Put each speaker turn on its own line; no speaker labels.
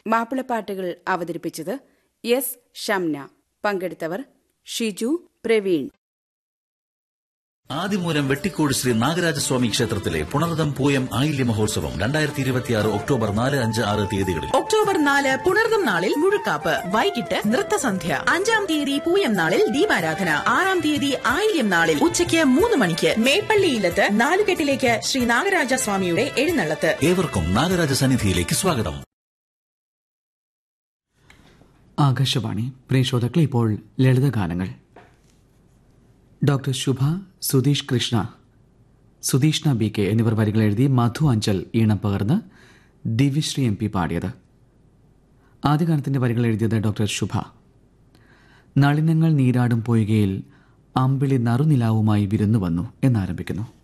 മാപ്പിളപ്പാട്ടുകൾ അവതരിപ്പിച്ചത് എസ് ഷംന പങ്കെടുത്തവർ ഷിജു പ്രവീൺ
ആദിമൂലം വെട്ടിക്കോട് ശ്രീ നാഗരാജസ്വാമി ക്ഷേത്രത്തിലെ പുണർദം പൂയം ആയില്യ മഹോത്സവം രണ്ടായിരത്തി ഇരുപത്തിയാറ് ഒക്ടോബർ നാല് അഞ്ച് ആറ് തീയതികളിൽ
ഒക്ടോബർ നാല് പുണർദം നാളിൽ മുഴുക്കാപ്പ് വൈകിട്ട് നൃത്തസന്ധ്യ അഞ്ചാം തീയതി പൂയം നാളിൽ ദീപാരാധന ആറാം തീയതി ആയില്യം നാളിൽ ഉച്ചയ്ക്ക് മൂന്ന് മണിക്ക് മേപ്പള്ളിയിലത്ത് നാലുകെട്ടിലേക്ക് ശ്രീ നാഗരാജ സ്വാമിയുടെ എഴുന്നള്ളത്ത്
ഏവർക്കും നാഗരാജ സന്നിധിയിലേക്ക് സ്വാഗതം
ആകാശവാണി പ്രിയ ശ്രോതാക്കളെ ഇപ്പോൾ ലളിതഗാനങ്ങൾ ഡോക്ടർ ശുഭ സുധീഷ് കൃഷ്ണ സുധീഷ്ണ ബി കെ എന്നിവർ വരികൾ എഴുതി മധു അഞ്ചൽ ഈണം പകർന്ന് ദിവ്യശ്രീ എം പി പാടിയത് ആദ്യ ഗാനത്തിന്റെ വരികൾ എഴുതിയത് ഡോക്ടർ ശുഭ നളിനങ്ങൾ നീരാടും പൊയ്കയിൽ അമ്പിളി നറുനിലാവുമായി വിരുന്നു വന്നു എന്നാരംഭിക്കുന്നു